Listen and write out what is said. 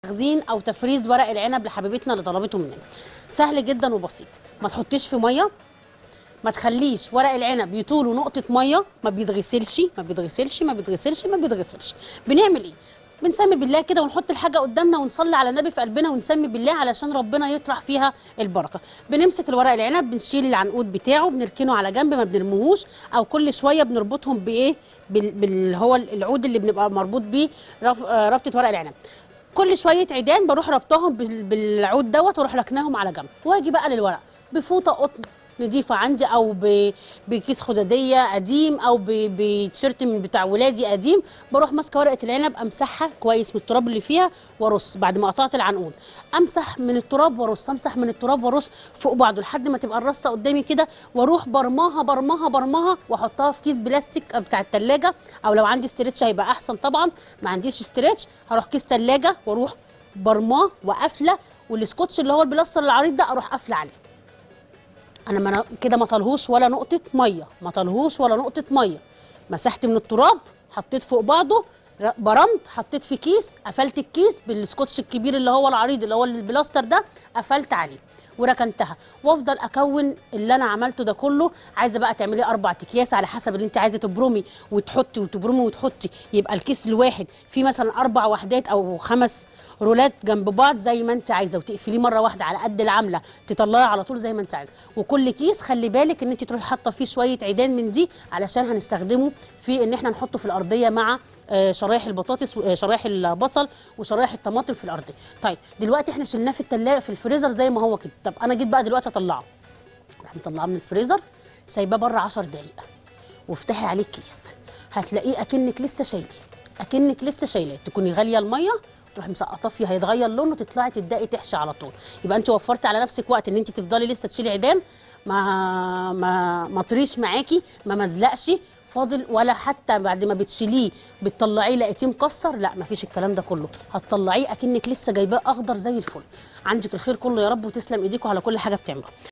تخزين او تفريز ورق العنب لحبيبتنا اللي طلبته مننا سهل جدا وبسيط ما تحطيش في ميه ما تخليش ورق العنب يطوله نقطه ميه ما بيتغسلش ما بيتغسلش ما بيتغسلش ما بيتغسلش بنعمل ايه بنسمي بالله كده ونحط الحاجه قدامنا ونصلي على النبي في قلبنا ونسمي بالله علشان ربنا يطرح فيها البركه بنمسك الورق العنب بنشيل العنقود بتاعه بنركنه على جنب ما بنرموهوش او كل شويه بنربطهم بايه بال, بال هو العود اللي بنبقى مربوط بيه رف... آه، ربطه ورق العنب كل شويه عيدان بروح ربطهم بال- بالعود دوت واروح ركناهم على جنب واجي بقى للورق بفوطه قطن نضيفه عندي او ب- بكيس خداديه قديم او ب- بتيشيرت من بتاع ولادي قديم بروح ماسكه ورقه العنب امسحها كويس من التراب اللي فيها وارص بعد ما قطعت العنقود امسح من التراب وارص امسح من التراب وارص فوق بعضه لحد ما تبقى الرصه قدامي كده واروح برماها برماها برماها واحطها في كيس بلاستيك بتاع التلاجة او لو عندي استرتش هيبقى احسن طبعا ما عنديش استرتش هروح كيس تلاجة واروح برماه وقافله والسكوتش اللي هو البلاستر العريض ده اروح قافله عليه انا ما أنا كده ما طلهوش ولا نقطه ميه ما طلهوش ولا نقطه ميه مسحت من التراب حطيت فوق بعضه ر- برمت حطيت في كيس قفلت الكيس بالسكوتش الكبير اللي هو العريض اللي هو البلاستر ده قفلت عليه وركنتها وافضل اكون اللي انا عملته ده كله عايزه بقى تعملي اربع اكياس على حسب اللي انت عايزه تبرمي وتحطي وتبرمي وتحطي يبقى الكيس الواحد فيه مثلا اربع وحدات او خمس رولات جنب بعض زي ما انت عايزه وتقفليه مره واحده على قد العامله تطلعي على طول زي ما انت عايزه وكل كيس خلي بالك ان انت تروحي حاطه فيه شويه عيدان من دي علشان هنستخدمه في ان احنا نحطه في الارضيه مع آه، شرايح البطاطس و- آه، شرايح البصل وشرايح الطماطم في الارضيه طيب دلوقتي احنا شلناه في التلاجه في الفريزر زي ما هو كده طب انا جيت بقى دلوقتي اطلعه راح مطلعاه من الفريزر سايباه بره 10 دقايق وافتحي عليه الكيس هتلاقيه اكنك لسه شايلاه اكنك لسه شايلاه تكوني غاليه الميه تروحي مسقطاه فيه هيتغير لونه تطلعي تبداي تحشي على طول يبقى انت وفرتي على نفسك وقت ان انت تفضلي لسه تشيلي عيدان ما ما ما طريش معاكي ما مزلقش فاضل ولا حتى بعد ما بتشيليه بتطلعيه لقيتيه مكسر لا مفيش الكلام ده كله هتطلعيه اكنك لسه جايباه اخضر زي الفل عندك الخير كله يا رب وتسلم ايديكم على كل حاجه بتعملوها